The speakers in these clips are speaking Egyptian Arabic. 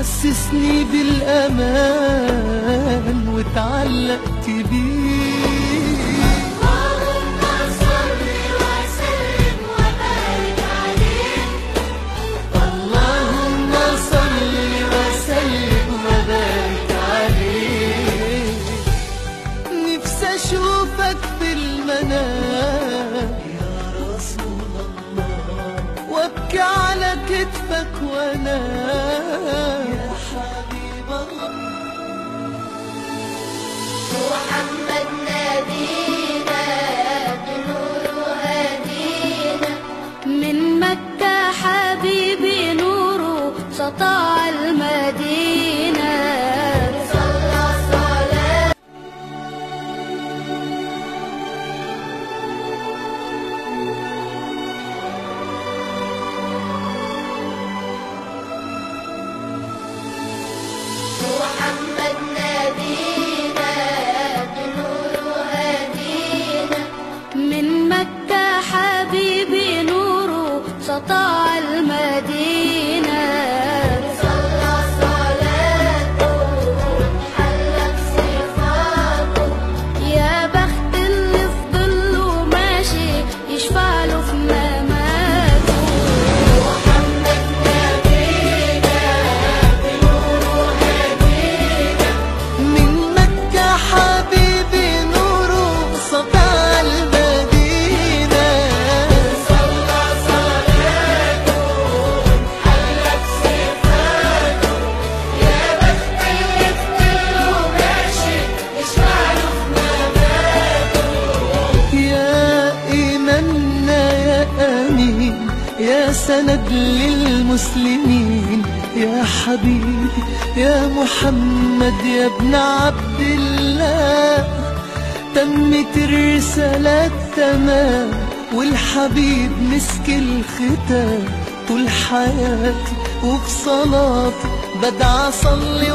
حسسني بالأمان واتعلقت بيه اللهم صل وسلم وبارك عليه اللهم صل وسلم وبارك عليه نفسي اشوفك في المنام يا رسول الله وابكي على كتفك وانا يا حبيب الله محمد نبينا بنور هدينا من مكة حبيبي نوره سطع المدينة صلى صلاة محمد نبينا بنور هدينا من مكة حبيبي نوره سطع المدينة صلى صلاته حلت صفاته يا بخت اللي في ظله ماشي يشفع له في مماته محمد نبينا بنور هدينا من مكة حبيبي نوره سطع المدينة صلى صلاته حلت صفاته يا بخت اللي في ظله ماشي يشفع له في مماته يا إيماننا يا أمين يا سند للمسلمين يا حبيبي يا محمد يا ابن عبد الله تمت الرسالة تمام والحبيب مسك الختام طول حياتي وفي صلاتي بدعى أصلي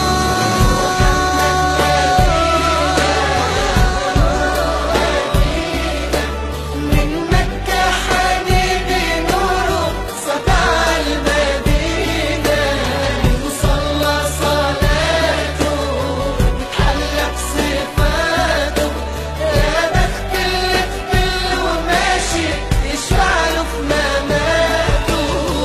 وراه من مكة حبيبي نوره سطع المدينة وصلى صلاته اتحلى بصفاته يا بخت اللي في ظله ماشي يشفع له في مماته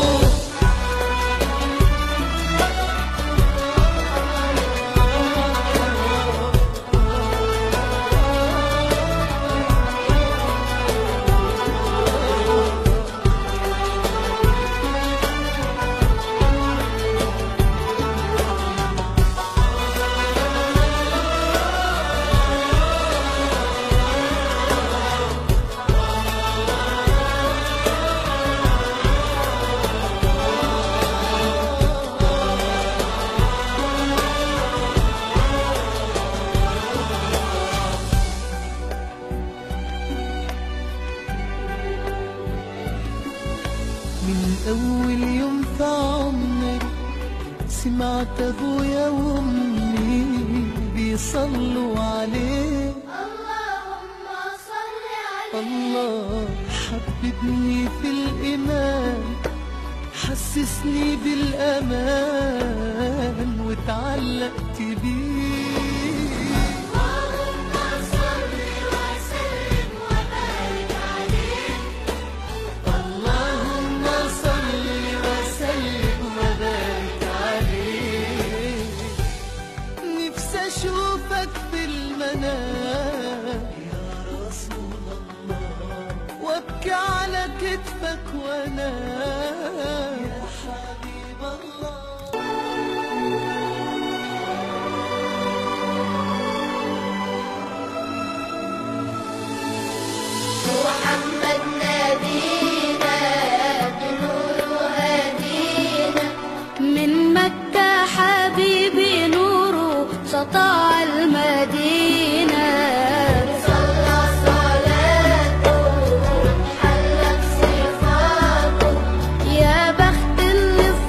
من أول يوم في عمري سمعت أبويا وأمي بيصلوا عليه اللهم صل عليه الله حببني في الإيمان حسسني بالأمان واتعلقت بيه اللهم صل وسلم وبارك عليه اللهم صل وسلم وبارك عليه نفسي اشوفك في المنام يا رسول الله وابكي على كتفك وانا يا حبيب الله محمد نبينا بنور هدينا من مكة حبيبي نوره سطع المدينة صلى صلاته حلت صفاته يا بخت اللي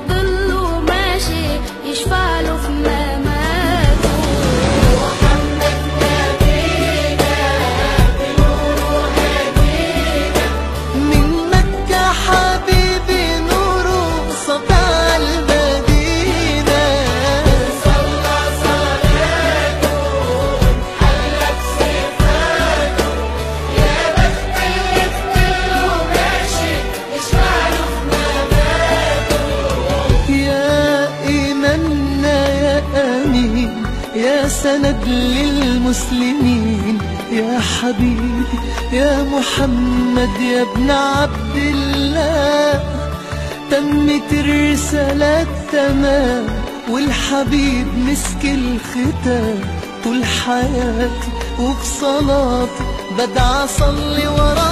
سند للمسلمين يا حبيبي يا محمد يا ابن عبد الله تمت الرسالة تمام والحبيب مسك الختام طول حياتي وفي صلاتي بدعى اصلي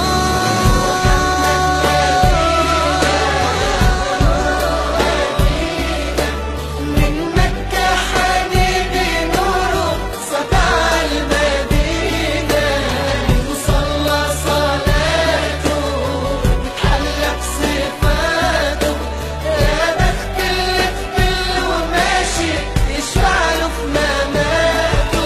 وراه من مكة حبيبي نوره سطع المدينة وصلى صلاته وتحلى بصفاته يا بخت اللي في ظله وماشي يشفع له في مماته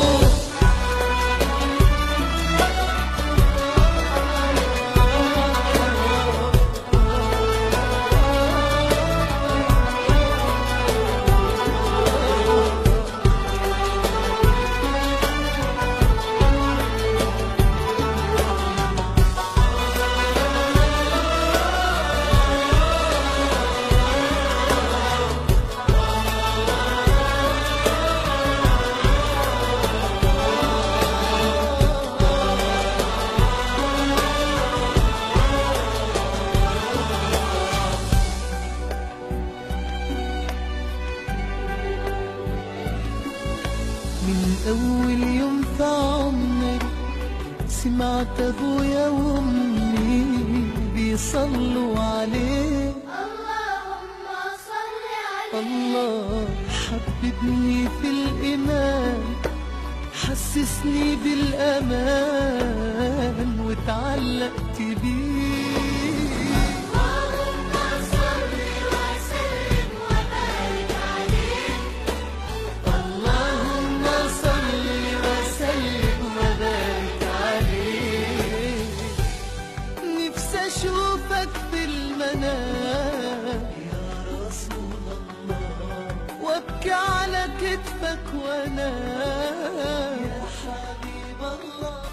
من أول يوم في عمري سمعت أبويا وأمي بيصلوا عليه اللهم صل عليه الله حببني في الإيمان حسسني بالأمان واتعلقت بيه اللهم صل وسلم وبارك عليه اللهم صل وسلم وبارك عليه نفسي اشوفك في المنام يا رسول الله وابكي على كتفك وانام يا حبيب الله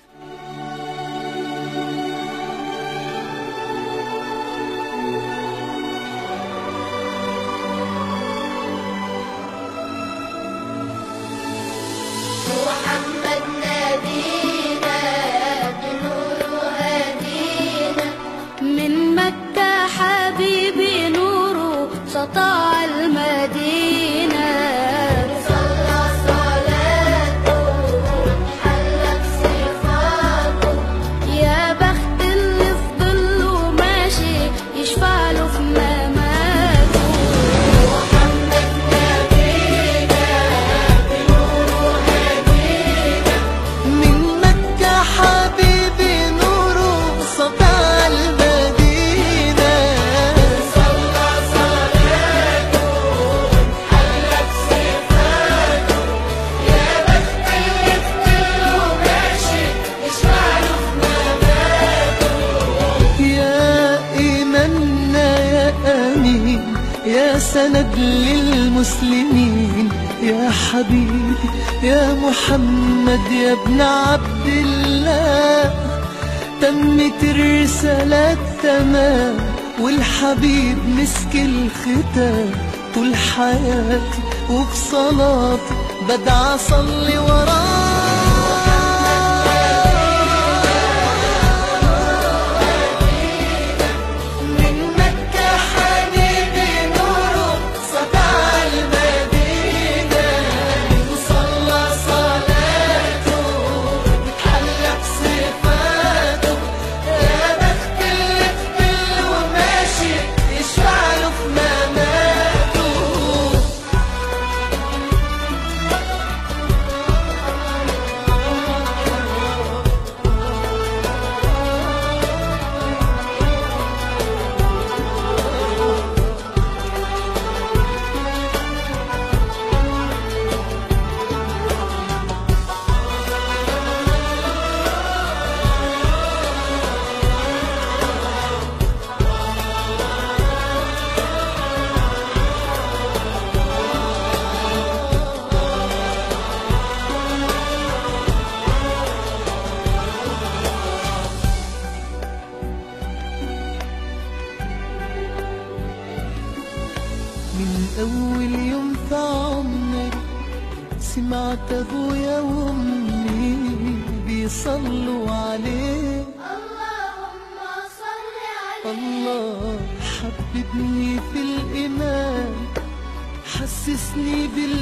محمد نبينا بنور هدينا من مكة حبيبي نوره سطع المدينة صلى صلاته حلى بصفاته يا بخت اللي في ظله ماشي يشفع له في مماته محمد نبينا بنور هدينا من مكة حبيبي نوره سطع المدينة صلى صلاته حلى بصفاته يا بخت اللي في ظله ماشي يشفع له في مماته يا إيماننا يا أمين يا سند للمسلمين يا حبيبي يا محمد يا ابن عبد الله تمت الرسالة تمام والحبيب مسك الختام طول حياتي وفي صلاتي بدعى اصلي وراه من مكة حبيبي نوره سطع المدينة وصلى صلاته وتحلى بصفاته يا بخت اللي في ظله وماشي يشفع له في مماته من أول يوم في عمري سمعت ابويا وامي بيصلوا عليه اللهم صل عليه الله حببني في الإيمان حسسني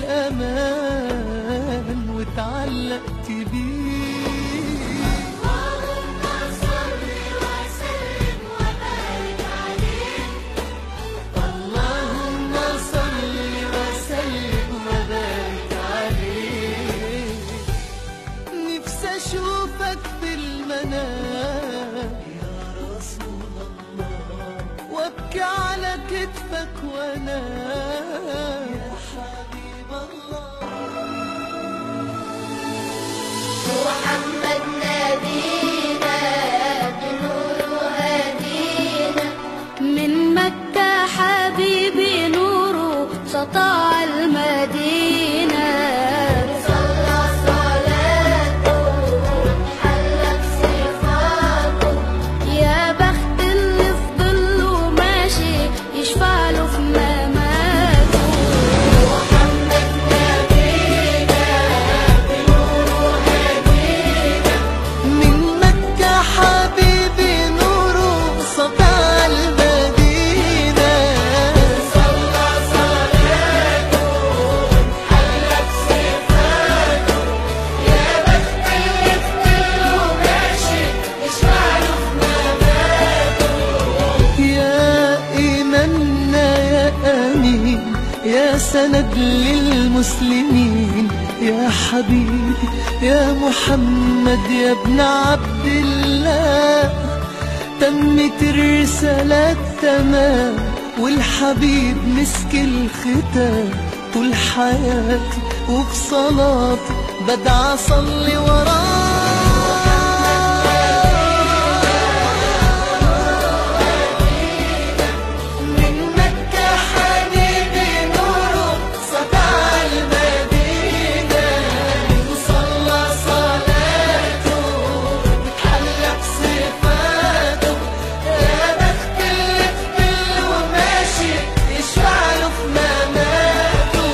بالأمان وتعلقت بيه اللهم صل وسلم وبارك عليه اللهم صل وسلم وبارك عليه نفسي اشوفك في المنام يا رسول الله وابكي على كتفك وانا يا حبيب الله محمد نبينا بنور هدينا من مكة حبيبي نوره سطع المدينة صلى صلاته حلت صفاته يا بخت اللي في ظله ماشي يشفع له في مماته محمد نبينا بنور هدينا من مكة حبيبي نوره سطع المدينة صلى صلاته حلت صفاته يا بخت اللي في ظله ماشي يشفع له في مماته يا إيماننا يا أمين يا سند للمسلمين يا حبيبي يا محمد يا ابن عبد الله تمت الرسالة تمام والحبيب مسك الختام طول حياتي وفي صلاتي بدعى أصلي وراه من مكة حبيبي نوره سطع المدينة وصلى صلاته وتحلى بصفاته يا بخت اللي في كله ماشي يشفع له في مماته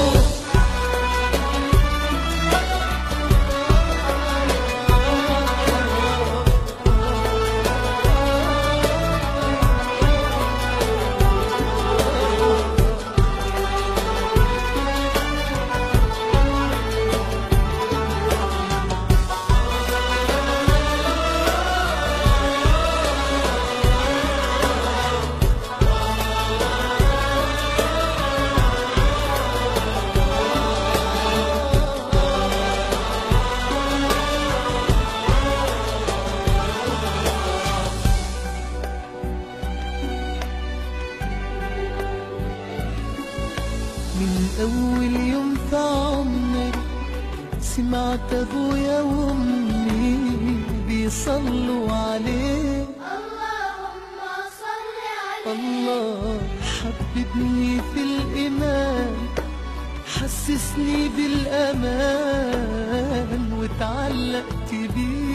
من أول يوم في عمري سمعت أبويا وأمي بيصلوا عليه اللهم صل عليه الله حببني في الإيمان حسسني بالأمان وتعلقت بيه